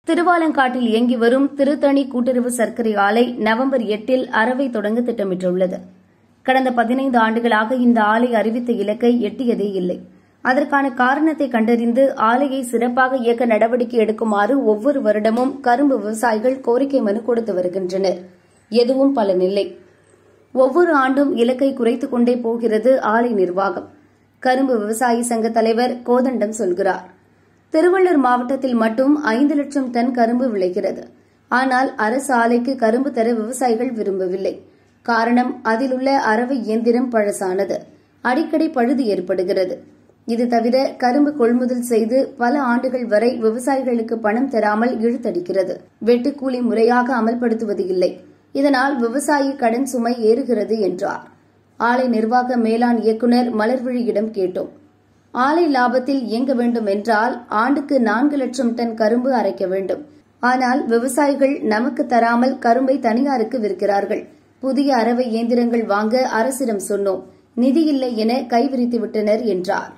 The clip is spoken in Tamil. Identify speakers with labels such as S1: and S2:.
S1: திருவாலங்காட்டில் இயங்கி வரும் திருத்தணி கூட்டுறவு சர்க்கரை ஆலை நவம்பர் எட்டில் அறவை தொடங்க திட்டமிட்டுள்ளது கடந்த பதினைந்து ஆண்டுகளாக இந்த ஆலை அறிவித்த இலக்கை எட்டியதே இல்லை அதற்கான காரணத்தை கண்டறிந்து ஆலையை சிறப்பாக இயக்க நடவடிக்கை எடுக்குமாறு ஒவ்வொரு வருடமும் கரும்பு விவசாயிகள் கோரிக்கை மனு கொடுத்து வருகின்றனர் எதுவும் பலனில்லை ஒவ்வொரு ஆண்டும் இலக்கை குறைத்துக் கொண்டே போகிறது ஆலை நிர்வாகம் கரும்பு விவசாயி சங்க தலைவர் கோதண்டம் சொல்கிறார் திருவள்ளூர் மாவட்டத்தில் மட்டும் ஐந்து லட்சம் டன் கரும்பு விளைகிறது ஆனால் அரசு ஆலைக்கு கரும்பு தர விவசாயிகள் விரும்பவில்லை காரணம் அதிலுள்ள அரவை இயந்திரம் பழசானது அடிக்கடி பழுது ஏற்படுகிறது இது தவிர கரும்பு கொள்முதல் செய்து பல ஆண்டுகள் வரை விவசாயிகளுக்கு பணம் தராமல் இழுத்தடிக்கிறது வெட்டுக்கூலி முறையாக அமல்படுத்துவது இல்லை இதனால் விவசாயி கடன் சுமை ஏறுகிறது என்றார் ஆலை நிர்வாக மேலாண் இயக்குநர் மலர்விழியிடம் கேட்டோம் ஆலை லாபத்தில் இயங்க வேண்டும் என்றால் ஆண்டுக்கு நான்கு லட்சம் டன் கரும்பு அரைக்க வேண்டும் ஆனால் விவசாயிகள் நமக்கு தராமல் கரும்பை தனியாருக்கு விற்கிறார்கள் புதிய அரவை இயந்திரங்கள் வாங்க அரசிடம் சொன்னோம் நிதி இல்லை என கைவிரித்து விட்டனர் என்றார்